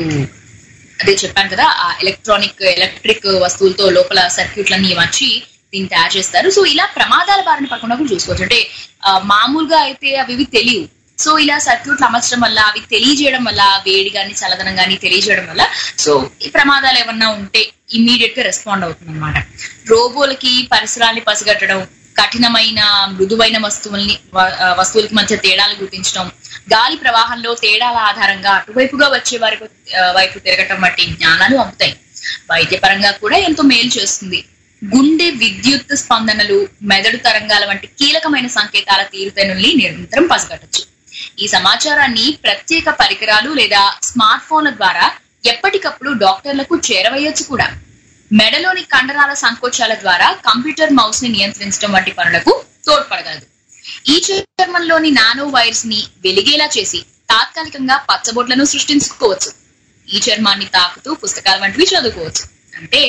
అదే చెప్పాను కదా ఆ ఎలక్ట్రానిక్ ఎలక్ట్రిక్ వస్తువులతో లోపల సర్క్యూట్లన్నీ వచ్చి దీన్ని తయారు చేస్తారు సో ఇలా ప్రమాదాల బారిన పడకుండా కూడా చూసుకోవచ్చు అంటే ఆ, మామూలుగా అయితే అవి ఇవి తెలియవు సో ఇలా సర్క్యూట్లు అమర్చడం వల్ల అవి తెలియజేయడం వల్ల వేడి గాని చల్లదనం గాని తెలియజేయడం వల్ల సో ఈ ప్రమాదాలు ఏమన్నా ఉంటే ఇమ్మీడియట్ గా రెస్పాండ్ అవుతుంది అనమాట రోబోలకి పరిసరాల్ని పసిగట్టడం కఠినమైన మృదువైన వస్తువుల్ని వ- ఆ, వస్తువులకి మధ్య తేడాలు గుర్తించడం గాలి ప్రవాహంలో తేడాల ఆధారంగా అటువైపుగా వచ్చే వారి వైపు తిరగటం వంటి జ్ఞానాలు అందుతాయి వైద్యపరంగా కూడా ఎంతో మేలు చేస్తుంది గుండె విద్యుత్ స్పందనలు మెదడు తరంగాల వంటి కీలకమైన సంకేతాల తీరుతెనుల్ని నిరంతరం పసిగట్టచ్చు ఈ సమాచారాన్ని ప్రత్యేక పరికరాలు లేదా స్మార్ట్ ఫోన్ల ద్వారా ఎప్పటికప్పుడు డాక్టర్లకు చేరవేయొచ్చు కూడా మెడలోని కండరాల సంకోచాల ద్వారా కంప్యూటర్ మౌస్ ని నియంత్రించడం వంటి పనులకు తోడ్పడగలదు ఈ చర్మంలోని నానో వైర్స్ ని వెలిగేలా చేసి తాత్కాలికంగా పచ్చబొట్లను సృష్టించుకోవచ్చు ఈ చర్మాన్ని తాకుతూ పుస్తకాల వంటివి చదువుకోవచ్చు అంటే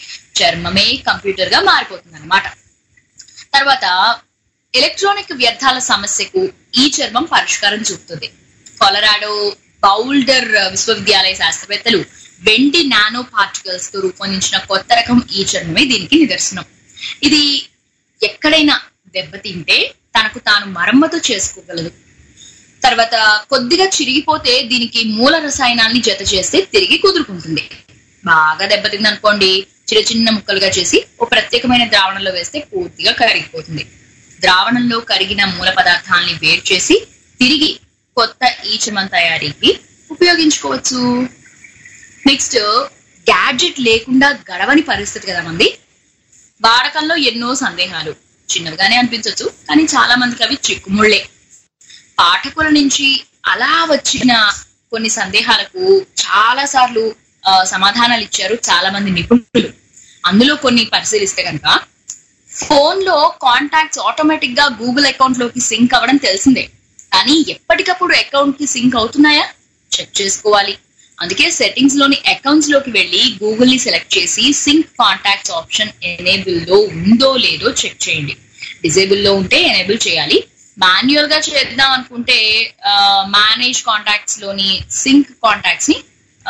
చర్మమే కంప్యూటర్ గా మారిపోతుంది అనమాట తర్వాత ఎలక్ట్రానిక్ వ్యర్థాల సమస్యకు ఈ చర్మం పరిష్కారం చూపుతుంది కొలరాడో బౌల్డర్ విశ్వవిద్యాలయ శాస్త్రవేత్తలు వెండి నానో పార్టికల్స్ తో రూపొందించిన కొత్త రకం ఈ చర్మమే దీనికి నిదర్శనం ఇది ఎక్కడైనా దెబ్బతింటే తనకు తాను మరమ్మతు చేసుకోగలదు తర్వాత కొద్దిగా చిరిగిపోతే దీనికి మూల రసాయనాల్ని జత చేస్తే తిరిగి కుదురుకుంటుంది బాగా దెబ్బతింది అనుకోండి చిన్న చిన్న ముక్కలుగా చేసి ఓ ప్రత్యేకమైన ద్రావణంలో వేస్తే పూర్తిగా కరిగిపోతుంది ద్రావణంలో కరిగిన మూల పదార్థాలని వేరు చేసి తిరిగి కొత్త ఈచమం తయారీకి ఉపయోగించుకోవచ్చు నెక్స్ట్ గ్యాడ్జెట్ లేకుండా గడవని పరిస్థితి కదా మంది వాడకంలో ఎన్నో సందేహాలు చిన్నవిగానే అనిపించవచ్చు కానీ చాలా మందికి అవి చిక్కుముళ్ళే పాఠకుల నుంచి అలా వచ్చిన కొన్ని సందేహాలకు చాలా సార్లు ఆ, సమాధానాలు ఇచ్చారు చాలా మంది నిపుణులు అందులో కొన్ని పరిశీలిస్తే కనుక ఫోన్ లో కాంటాక్ట్స్ ఆటోమేటిక్ గా గూగుల్ అకౌంట్ లోకి సింక్ అవ్వడం తెలిసిందే కానీ ఎప్పటికప్పుడు అకౌంట్ కి సింక్ అవుతున్నాయా చెక్ చేసుకోవాలి అందుకే సెట్టింగ్స్ లోని అకౌంట్స్ లోకి వెళ్ళి గూగుల్ ని సెలెక్ట్ చేసి సింక్ కాంటాక్ట్స్ ఆప్షన్ ఎనేబుల్ లో ఉందో లేదో చెక్ చేయండి డిజేబుల్ లో ఉంటే ఎనేబుల్ చేయాలి మాన్యువల్ గా చేద్దాం అనుకుంటే మేనేజ్ కాంటాక్ట్స్ లోని సింక్ కాంటాక్ట్స్ ని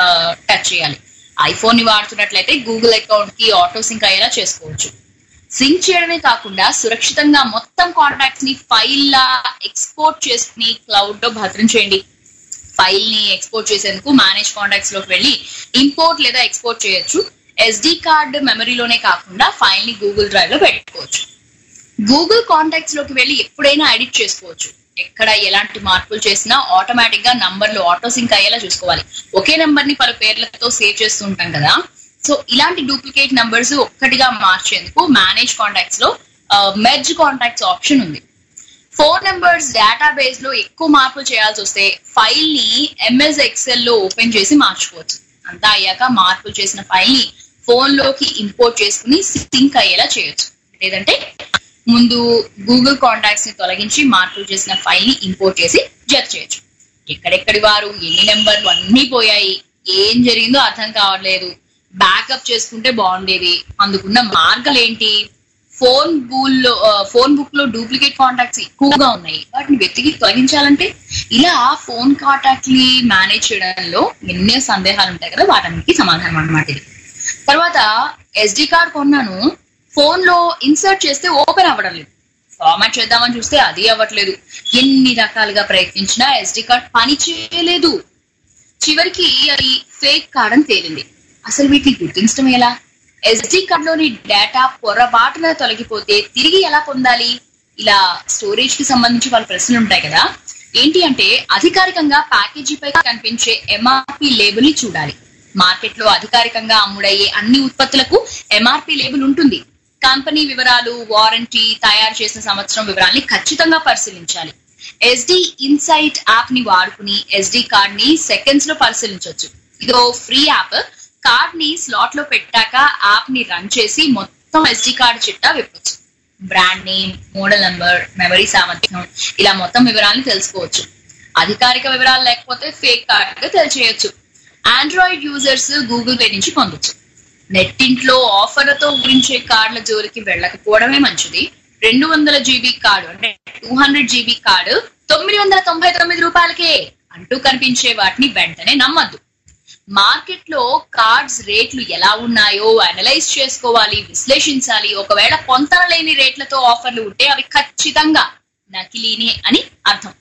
టచ్ చేయాలి ఐఫోన్ ని వాడుతున్నట్లయితే గూగుల్ అకౌంట్ కి ఆటో సింక్ అయ్యేలా చేసుకోవచ్చు సింక్ చేయడమే కాకుండా సురక్షితంగా మొత్తం కాంటాక్ట్స్ ని ఫైల్ లా ఎక్స్పోర్ట్ చేసుకుని క్లౌడ్ లో భద్రం చేయండి ఫైల్ ని ఎక్స్పోర్ట్ చేసేందుకు మేనేజ్ కాంటాక్ట్స్ లోకి వెళ్ళి ఇంపోర్ట్ లేదా ఎక్స్పోర్ట్ చేయొచ్చు ఎస్డి కార్డ్ మెమరీలోనే కాకుండా ఫైల్ ని గూగుల్ డ్రైవ్ లో పెట్టుకోవచ్చు గూగుల్ కాంటాక్ట్స్ లోకి వెళ్ళి ఎప్పుడైనా ఎడిట్ చేసుకోవచ్చు ఎక్కడ ఎలాంటి మార్పులు చేసినా ఆటోమేటిక్ గా నంబర్లు ఆటో సింక్ అయ్యేలా చూసుకోవాలి ఒకే నంబర్ ని పలు పేర్లతో సేవ్ చేస్తూ ఉంటాం కదా సో ఇలాంటి డూప్లికేట్ నంబర్స్ ఒక్కటిగా మార్చేందుకు మేనేజ్ కాంటాక్ట్స్ లో మెర్జ్ కాంటాక్ట్స్ ఆప్షన్ ఉంది ఫోన్ నెంబర్స్ డేటాబేస్ లో ఎక్కువ మార్పులు చేయాల్సి వస్తే ఫైల్ ని ఎంఎస్ ఎక్సెల్ లో ఓపెన్ చేసి మార్చుకోవచ్చు అంతా అయ్యాక మార్పులు చేసిన ఫైల్ ని ఫోన్ లోకి ఇంపోర్ట్ చేసుకుని సింక్ అయ్యేలా చేయొచ్చు లేదంటే ముందు గూగుల్ కాంటాక్ట్స్ ని తొలగించి మార్పులు చేసిన ఫైల్ ని ఇంపోర్ట్ చేసి జత చేయొచ్చు ఎక్కడెక్కడి వారు ఎన్ని నెంబర్లు అన్ని పోయాయి ఏం జరిగిందో అర్థం కావట్లేదు బ్యాకప్ చేసుకుంటే బాగుండేది అందుకున్న మార్గాలు ఏంటి ఫోన్ బూల్ లో ఫోన్ బుక్ లో డూప్లికేట్ కాంటాక్ట్స్ ఎక్కువగా ఉన్నాయి వాటిని వెతికి తొలగించాలంటే ఇలా ఫోన్ కాంటాక్ట్ ని మేనేజ్ చేయడంలో ఎన్నో సందేహాలు ఉంటాయి కదా వాటన్నిటికీ సమాధానం అన్నమాట ఇది తర్వాత ఎస్డి కార్డ్ కొన్నాను ఫోన్ లో ఇన్సర్ట్ చేస్తే ఓపెన్ అవ్వడం లేదు ఫార్మాట్ చేద్దామని చూస్తే అది అవ్వట్లేదు ఎన్ని రకాలుగా ప్రయత్నించినా ఎస్డి కార్డ్ పని చేయలేదు చివరికి అది ఫేక్ కార్డ్ అని తేలింది అసలు వీటిని గుర్తించడం ఎలా ఎస్డి కార్డ్ లోని డేటా పొరపాటున తొలగిపోతే తిరిగి ఎలా పొందాలి ఇలా స్టోరేజ్ కి సంబంధించి వాళ్ళ ప్రశ్నలు ఉంటాయి కదా ఏంటి అంటే అధికారికంగా ప్యాకేజీపై కనిపించే ఎంఆర్పి లేబుల్ ని చూడాలి మార్కెట్ లో అధికారికంగా అమ్ముడయ్యే అన్ని ఉత్పత్తులకు ఎంఆర్పి లేబుల్ ఉంటుంది కంపెనీ వివరాలు వారంటీ తయారు చేసిన సంవత్సరం వివరాల్ని ఖచ్చితంగా పరిశీలించాలి ఎస్డి ఇన్సైట్ యాప్ ని వాడుకుని ఎస్డి కార్డ్ ని సెకండ్స్ లో పరిశీలించవచ్చు ఇదో ఫ్రీ యాప్ కార్డ్ ని స్లాట్ లో పెట్టాక యాప్ ని రన్ చేసి మొత్తం ఎస్డి కార్డ్ చిట్టా విప్పొచ్చు brand name model number memory సామర్థ్యం ఇలా మొత్తం వివరాలను తెలుసుకోవచ్చు అధికారిక వివరాలు లేకపోతే ఫేక్ కార్డ్ గా తెలియచేయచ్చు ఆండ్రాయిడ్ యూజర్స్ గూగుల్ పే నుంచి పొందొచ్చు నెట్టింట్లో ఆఫర్లతో గురించే కార్డుల జోలికి వెళ్ళకపోవడమే మంచిది రెండు వందల జీబీ కార్డు అంటే టూ హండ్రెడ్ జీబీ కార్డు తొమ్మిది వందల తొంభై తొమ్మిది రూపాయలకే అంటూ కనిపించే వాటిని వెంటనే నమ్మద్దు మార్కెట్ లో కార్డ్స్ రేట్లు ఎలా ఉన్నాయో అనలైజ్ చేసుకోవాలి విశ్లేషించాలి ఒకవేళ పొంతనలేని రేట్లతో ఆఫర్లు ఉంటే అవి ఖచ్చితంగా నకిలీనే అని అర్థం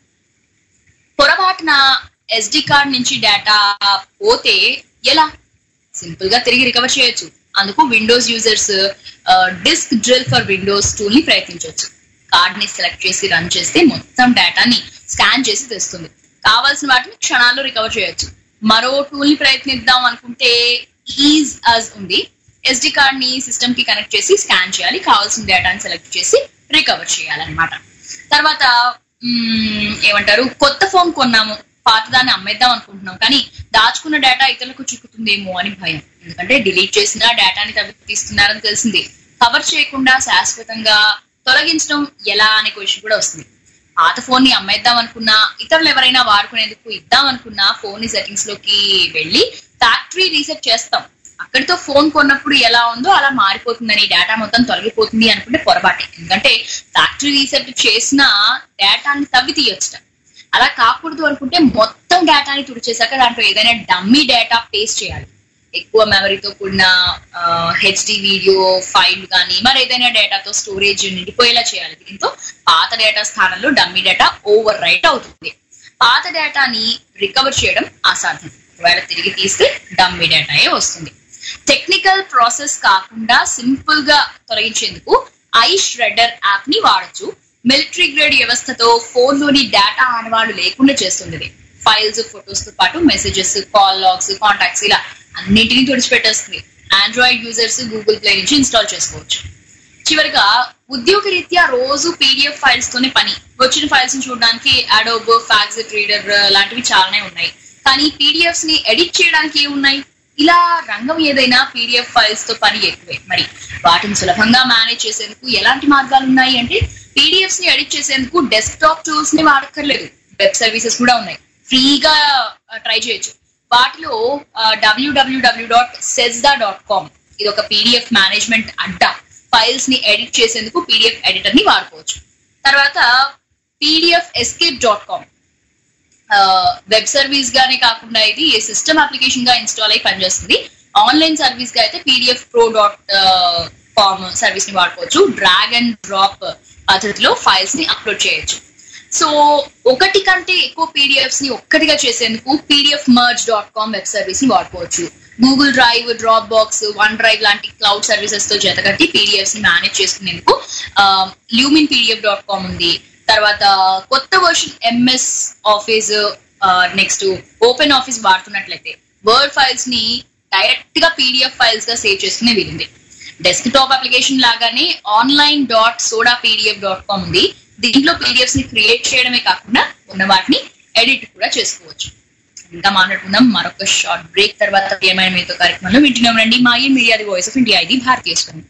పొరపాటున ఎస్డి కార్డ్ నుంచి డేటా పోతే ఎలా సింపుల్ గా తిరిగి రికవర్ చేయొచ్చు అందుకు Windows users disk drill for Windows tool ని ప్రయత్నించవచ్చు కార్డ్ ని సెలెక్ట్ చేసి రన్ చేస్తే మొత్తం డేటాని స్కాన్ చేసి తెస్తుంది కావాల్సిన వాటిని క్షణాల్లో రికవర్ చేయొచ్చు మరో టూల్ ని ప్రయత్నిద్దాం అనుకుంటే ఈజ్ అజ్ ఉంది ఎస్డి కార్డ్ ని సిస్టమ్ కి కనెక్ట్ చేసి స్కాన్ చేయాలి కావాల్సిన డేటాని సెలెక్ట్ చేసి రికవర్ చేయాలన్నమాట తర్వాత మ్మ్, ఏమంటారు కొత్త ఫోన్ కొన్నాము పాతదాన్ని అమ్మేద్దాం అనుకుంటున్నాం కానీ దాచుకున్న డేటా ఇతరులకు చిక్కుతుందేమో అని భయం ఎందుకంటే డిలీట్ చేసిన డేటాని తవ్వి తీస్తున్నారని తెలిసింది కవర్ చేయకుండా శాశ్వతంగా తొలగించడం ఎలా అనే క్వశ్చన్ కూడా వస్తుంది పాత ఫోన్ ని అమ్మేద్దాం అనుకున్నా ఇతరులు ఎవరైనా వాడుకునేందుకు ఇద్దాం అనుకున్నా ఫోన్ ని సెట్టింగ్స్ లోకి వెళ్ళి ఫ్యాక్టరీ రీసెట్ చేస్తాం అక్కడితో ఫోన్ కొన్నప్పుడు ఎలా ఉందో అలా మారిపోతుందని డేటా మొత్తం తొలగిపోతుంది అనుకుంటే పొరపాటే ఎందుకంటే ఫ్యాక్టరీ రీసెట్ చేసిన డేటాని తవ్వి తీయొచ్చుట అలా కాకూడదు అనుకుంటే మొత్తం డేటాని తుడిచేశాక దాంట్లో ఏదైనా డమ్మీ డేటా పేస్ట్ చేయాలి ఎక్కువ మెమరీతో కూడిన హెచ్డి వీడియో ఫైల్ కానీ మరి ఏదైనా డేటాతో స్టోరేజ్ నిండిపోయేలా చేయాలి దీంతో పాత డేటా స్థానంలో డమ్మీ డేటా ఓవర్ రైట్ అవుతుంది పాత డేటాని రికవర్ చేయడం అసాధ్యం ఒకవేళ తిరిగి తీస్తే డమ్మీ డేటాయే వస్తుంది టెక్నికల్ ప్రాసెస్ కాకుండా సింపుల్ గా తొలగించేందుకు ఐ ష్రెడర్ యాప్ ని వాడచ్చు మిలిటరీ గ్రేడ్ వ్యవస్థతో ఫోన్ లోని డేటా ఆనవాళ్లు లేకుండా చేస్తుంది ఇది. ఫైల్స్ ఫొటోస్ తో పాటు మెసేజెస్ కాల్ లాగ్స్ కాంటాక్ట్స్ ఇలా అన్నిటినీ తుడిచిపెట్టేస్తుంది ఆండ్రాయిడ్ యూజర్స్ గూగుల్ ప్లే నుంచి ఇన్స్టాల్ చేసుకోవచ్చు చివరిగా ఉద్యోగ రీత్యా రోజు పీడిఎఫ్ ఫైల్స్ తోనే పని వచ్చిన ఫైల్స్ ని చూడడానికి అడోబ్ ఫ్యాక్సిట్ రీడర్ లాంటివి చాలానే ఉన్నాయి కానీ పీడిఎఫ్స్ ని ఎడిట్ చేయడానికి ఏమున్నాయి ఇలా రంగం ఏదైనా పీడిఎఫ్ ఫైల్స్ తో పని ఎక్కువే మరి వాటిని సులభంగా మేనేజ్ చేసేందుకు ఎలాంటి మార్గాలు ఉన్నాయి అంటే పీడిఎఫ్స్ ని ఎడిట్ చేసేందుకు డెస్క్టాప్ టూల్స్ ని వాడక్కర్లేదు వెబ్ సర్వీసెస్ కూడా ఉన్నాయి ఫ్రీగా ట్రై చేయొచ్చు వాటిలో WWW dot Sejda dot com ఇది ఒక పీడిఎఫ్ మేనేజ్మెంట్ అడ్డా ఫైల్స్ ని ఎడిట్ చేసేందుకు పీడిఎఫ్ ఎడిటర్ ని వాడుకోవచ్చు తర్వాత PDF escape dot com web service గానే కాకుండా ఇది సిస్టమ్ అప్లికేషన్ గా ఇన్స్టాల్ అయి పనిచేస్తుంది ఆన్లైన్ సర్వీస్ గా అయితే PDF pro dot com service ని వాడుకోవచ్చు డ్రాగ్ అండ్ డ్రాప్ పద్ధతిలో ఫైల్స్ ని అప్లోడ్ చేయొచ్చు సో ఒకటి కంటే ఎక్కువ పీడిఎఫ్స్ ని ఒక్కటిగా చేసేందుకు PDF merge dot com web service ని వాడుకోవచ్చు Google Drive Dropbox OneDrive లాంటి క్లౌడ్ సర్వీసెస్ తో జతకట్టి పీడిఎఫ్స్ ని మేనేజ్ చేసుకునేందుకు ల్యూమిన్ పీడిఎఫ్ డాట్ కామ్ ఉంది తర్వాత కొత్త version MS Office next OpenOffice వాడుతున్నట్లయితే వర్డ్ ఫైల్స్ ని డైరెక్ట్ గా పీడిఎఫ్ ఫైల్స్ గా సేవ్ చేసుకునే వీలుంది డెస్క్ టాప్ అప్లికేషన్ లాగానే online dot soda PDF dot com ఉంది దీంట్లో పీడిఎఫ్స్ ని క్రియేట్ చేయడమే కాకుండా ఉన్న వాటిని ఎడిట్ కూడా చేసుకోవచ్చు ఇంకా మాట్లాడుకుందాం మరొక షార్ట్ బ్రేక్ తర్వాత ఏమైనా మీతో కార్యక్రమంలో వింటున్నాం రండి mind media the voice of India ఇది భారతీయ స్వరం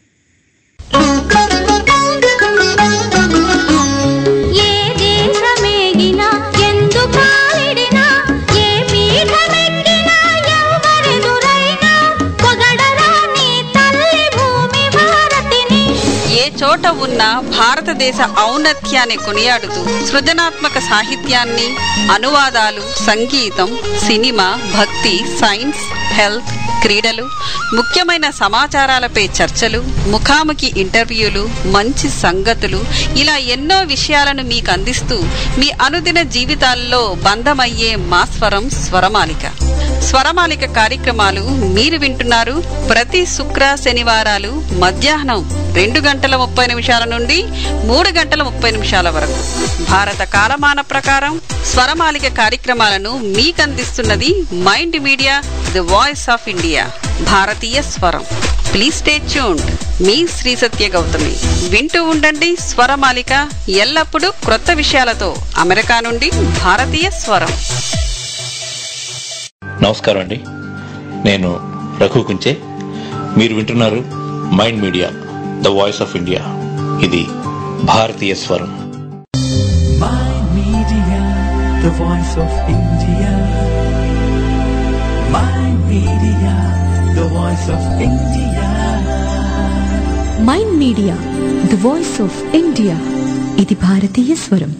ఏ దేశమేగినా ఎందు కాలిడినా ఏ పీఠమెక్కినా ఎవరెదురైనా పొగడరా నీ తల్లి భూమి భారతిని ఏ చోట ఉన్న భారతదేశ ఔన్నత్యాన్ని కొనియాడుతూ సృజనాత్మక సాహిత్యాన్ని అనువాదాలు సంగీతం సినిమా భక్తి సైన్స్ హెల్త్ క్రీడలు ముఖ్యమైన సమాచారాలపై చర్చలు ముఖాముఖి ఇంటర్వ్యూలు మంచి సంగతులు ఇలా ఎన్నో విషయాలను మీకు అందిస్తూ మీ అనుదిన జీవితాల్లో బంధమయ్యే మా స్వరం స్వరమాలిక స్వరమాలిక కార్యక్రమాలు మీరు వింటున్నారు ప్రతి శుక్ర శనివారాలు మధ్యాహ్నం రెండు గంటల ముప్పై నిమిషాల నుండి మూడు గంటల ముప్పై నిమిషాల వరకు భారత కాలమాన ప్రకారం స్వరమాలిక కార్యక్రమాలను మీకు అందిస్తున్నది mind media the voice of India భారతీయ స్వరం ప్లీజ్ స్టే ట్యూన్డ్ మీ శ్రీ సత్య గౌతమి వింటూ ఉండండి స్వరమాలిక ఎల్లప్పుడూ క్రొత్త విషయాలతో అమెరికా నుండి భారతీయ స్వరం నమస్కారం అండి నేను రఘు కుంచే మీరు వింటున్నారు mind media the voice of India ఇది భారతీయ స్వరం Mind Media, the voice of India. Mind Media, the voice of India. Mind media the voice of India ఇది భారతీయ స్వరం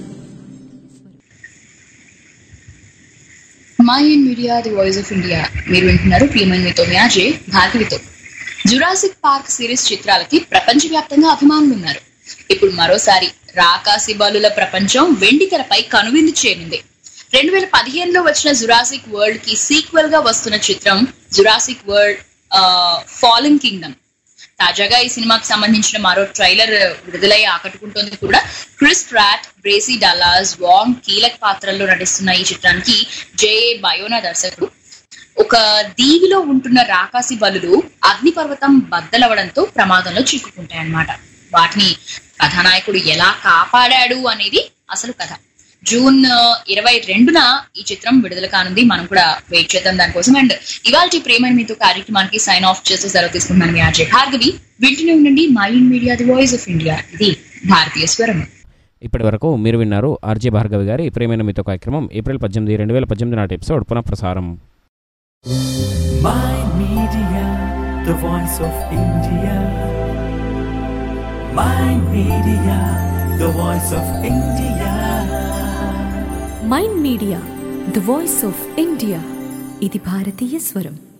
mind media the voice of India మీరు వింటున్నారు ప్రియమైన మీతో మ్యాజే భార్గవితో జురాసిక్ పార్క్ సిరీస్ చిత్రాలకి ప్రపంచవ్యాప్తంగా అభిమానులు ఉన్నారు ఇప్పుడు మరోసారి రాకాసి బాలుల ప్రపంచం వెండి తెరపై కనువిందు చేరింది రెండు వేల పదిహేనులో వచ్చిన జురాసిక్ వరల్డ్ కి సీక్వెల్ గా వస్తున్న చిత్రం జురాసిక్ వరల్డ్ ఫాలన్ కింగ్డమ్ తాజాగా ఈ సినిమాకి సంబంధించిన మరో ట్రైలర్ విడుదలై ఆకట్టుకుంటోంది కూడా Chris Pratt Bryce Dallas Wong కీలక పాత్రల్లో నటిస్తున్న ఈ చిత్రానికి జేఏ బయోనా దర్శకుడు ఒక దీవిలో ఉంటున్న రాకాసి బలులు అగ్నిపర్వతం బద్దలవడంతో ప్రమాదంలో చిక్కుకుంటాయన్నమాట వాటిని కథానాయకుడు ఎలా కాపాడాడు అనేది అసలు కథ జూన్ ఇరవై రెండున ఈ చిత్రం విడుదల కానుంది మనం కూడా వెయిట్ చేద్దాం దానికోసం అండ్ ఇవాళ ప్రేమని మీతో కార్యక్రమానికి సైన్ ఆఫ్ చేస్తూ సెలవు తీసుకుంటున్నాను మీ అజయ్ భార్గవి వింటూనే ఉండండి mind media the voice of India ఇది భారతీయ స్వరం ఇప్పటి వరకు మీరు విన్నారు ఆర్జే భార్గవి గారి ప్రేమైన మీతో కార్యక్రమం ఏప్రిల్ పద్దెనిమిది రెండు వేల పద్దెనిమిది నాటి ఎపిసోడ్ పునఃప్రసారం Mind Media, the voice of India. Mind Media, the voice of India. Mind media the voice of India ఇది భారతీయ స్వరం